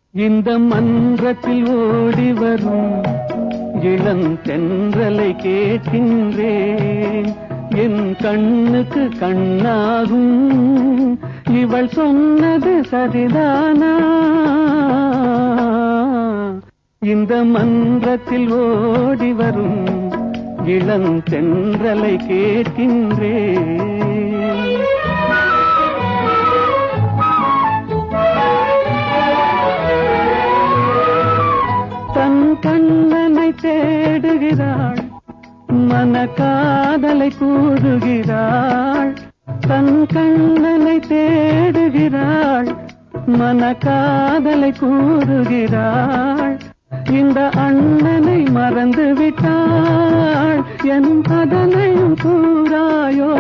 இந்த மன்றத்தில் ஓடி வரும் இளம் தென்றலை கேட்கின்றேன் என் கண்ணுக்கு கண்ணாகும் இவள் சொன்னது சரிதானா இந்த மன்றத்தில் ஓடி வரும் இளம் தென்றலை கேட்கின்றேன் தன் கண்ணனை தேடுகிறாள் மன காதலை கூறுகிறாள் தன் கண்ணனை தேடுகிறாள் மன காதலை கூறுகிறாள் இந்த அண்ணனை மறந்து விட்டாள் என் அதனையும் கூறாயோ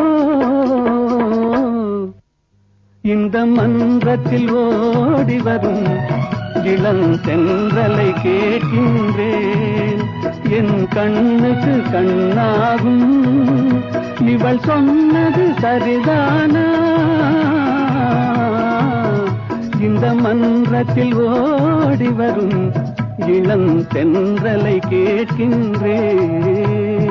இந்த மன்றத்தில் ஓடி வரும் இளம் தென்றலை கேட்கின்றேன் என் கண்ணுக்கு கண்ணாகும் இவள் சொன்னது சரிதானா இந்த மன்றத்தில் ஓடி வரும் இளம் தென்றலை கேட்கின்றேன்